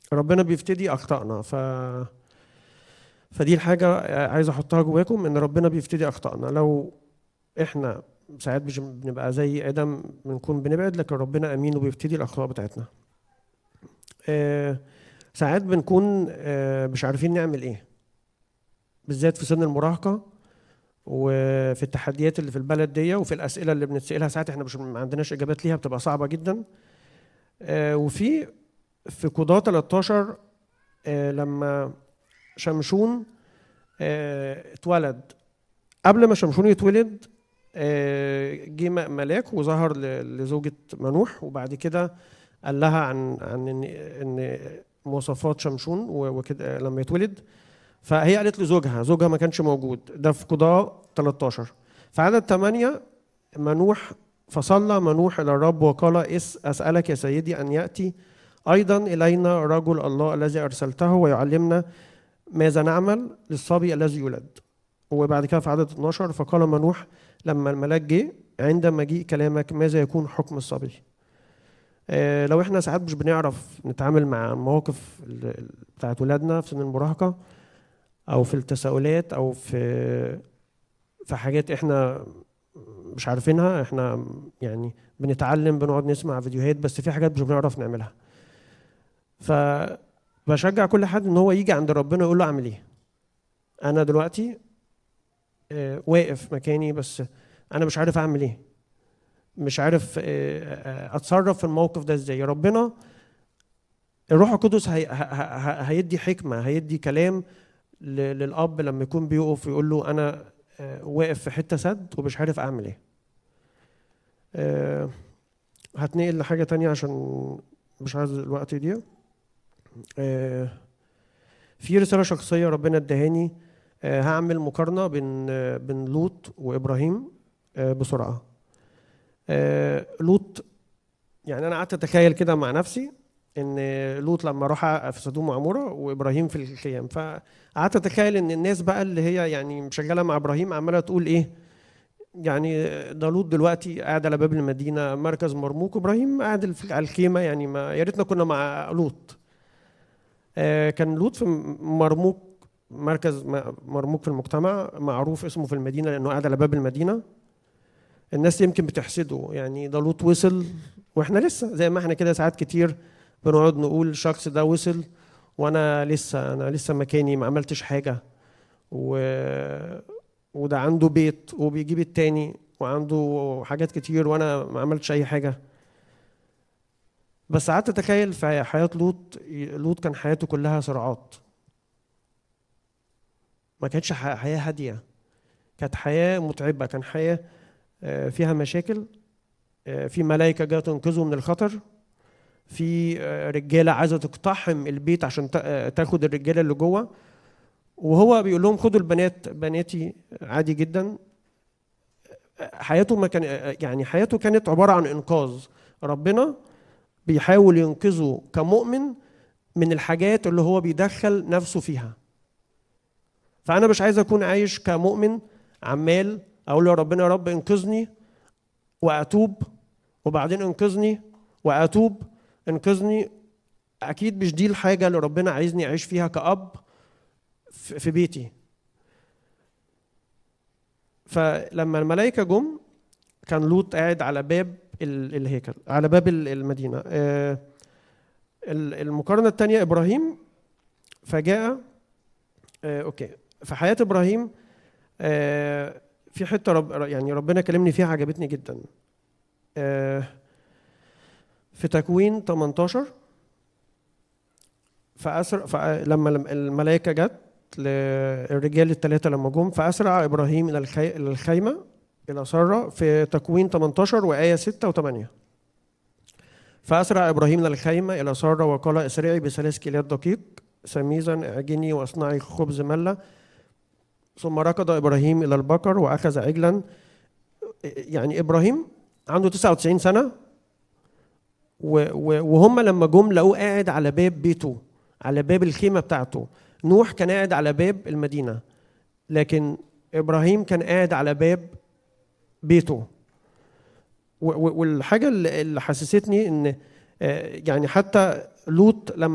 ربنا بيفتدي اخطائنا ف فدي الحاجه عايز احطها جواكم ان ربنا بيفتدي اخطائنا لو احنا ساعات مش بنبقى زي ادم بنكون بنبعد لكن ربنا امين وبيفتدي الاخطاء بتاعتنا آه، ساعات بنكون آه، مش عارفين نعمل ايه بالذات في سن المراهقه وفي التحديات اللي في البلد دي وفي الاسئله اللي بنتسالها ساعات احنا مش ما عندناش اجابات ليها بتبقى صعبه جدا آه، وفي في قضاة 13 آه، لما شمشون آه، اتولد قبل ما شمشون يتولد آه، جه م- ملاك وظهر ل- لزوجة منوح وبعد كده قال لها عن عن ان ان مواصفات شمشون و- وكده لما يتولد فهي قالت لزوجها زوجها ما كانش موجود ده في قضاء 13 في عدد 8 منوح فصلى منوح الى الرب وقال اس اسالك يا سيدي ان ياتي ايضا الينا رجل الله الذي ارسلته ويعلمنا ماذا نعمل للصبي الذي يولد وبعد كده في عدد 12 فقال منوح لما الملاك جه عند مجيء كلامك ماذا يكون حكم الصبي آه، لو احنا ساعات مش بنعرف نتعامل مع المواقف ال- ال- بتاعت ولادنا في سن المراهقه او في التساؤلات او في في حاجات احنا مش عارفينها احنا يعني بنتعلم بنقعد نسمع فيديوهات بس في حاجات مش بنعرف نعملها فبشجع كل حد ان هو يجي عند ربنا يقول له اعمل ايه انا دلوقتي آه، واقف مكاني بس انا مش عارف اعمل ايه مش عارف آه، آه، اتصرف في الموقف ده ازاي ربنا الروح القدس هي ه- ه- ه- هيدي حكمه هيدي كلام ل- للاب لما يكون بيقف ويقول له انا آه، واقف في حته سد ومش عارف اعمل ايه آه، هتنقل لحاجه تانية عشان مش عايز الوقت يضيع آه، في رساله شخصيه ربنا ادهاني آه، هعمل مقارنه بين آه، بين لوط وابراهيم آه، بسرعه آه، لوط يعني انا قعدت اتخيل كده مع نفسي ان لوط لما راح في سدوم وعموره وابراهيم في الخيام فقعدت اتخيل ان الناس بقى اللي هي يعني مشغله مع ابراهيم عماله تقول ايه يعني ده لوط دلوقتي قاعد على باب المدينه مركز مرموق وابراهيم قاعد في- على الخيمه يعني ما يا ريتنا كنا مع لوط آه، كان لوط في مرموق مركز م- مرموق في المجتمع معروف اسمه في المدينه لانه قاعد على باب المدينه الناس يمكن بتحسده يعني ده لوط وصل واحنا لسه زي ما احنا كده ساعات كتير بنقعد نقول الشخص ده وصل وانا لسه انا لسه مكاني ما عملتش حاجه و... وده عنده بيت وبيجيب التاني وعنده حاجات كتير وانا ما عملتش اي حاجه بس قعدت اتخيل في حياه لوط لوط كان حياته كلها صراعات ما كانتش ح- حياه هاديه كانت حياه متعبه كان حياه آه، فيها مشاكل آه، في ملائكه جايه تنقذه من الخطر في آه، رجاله عايزه تقتحم البيت عشان تا- آه، تاخد الرجاله اللي جوه وهو بيقول لهم خدوا البنات بناتي عادي جدا آه، حياته ما كان آه، يعني حياته كانت عباره عن انقاذ ربنا بيحاول ينقذه كمؤمن من الحاجات اللي هو بيدخل نفسه فيها فانا مش عايز اكون عايش كمؤمن عمال اقول له يا ربنا يا رب انقذني واتوب وبعدين انقذني واتوب انقذني اكيد مش دي الحاجه اللي ربنا عايزني اعيش فيها كاب في في بيتي فلما الملائكه جم كان لوط قاعد على باب ال- الهيكل على باب ال- المدينه آه، ال- المقارنه الثانيه ابراهيم فجاء آه، اوكي في حياه ابراهيم آه، في حته رب يعني ربنا كلمني فيها عجبتني جدا آه، في تكوين 18 فأسر فلما الملائكة جت للرجال الثلاثة لما جم فأسرع إبراهيم إلى الخي... إلى الخيمة إلى سارة في تكوين 18 وآية 6 و8 فأسرع إبراهيم إلى الخيمة إلى سارة وقال اسرعي بثلاث كيلات دقيق سميزا اعجني واصنعي خبز ملة ثم ركض إبراهيم إلى البقر وأخذ عجلا يعني إبراهيم عنده 99 سنة و- و- وهم لما جم لقوه قاعد على باب بيته على باب الخيمه بتاعته نوح كان قاعد على باب المدينه لكن ابراهيم كان قاعد على باب بيته و- و- والحاجه اللي اللي حسستني ان آه، يعني حتى لوط لما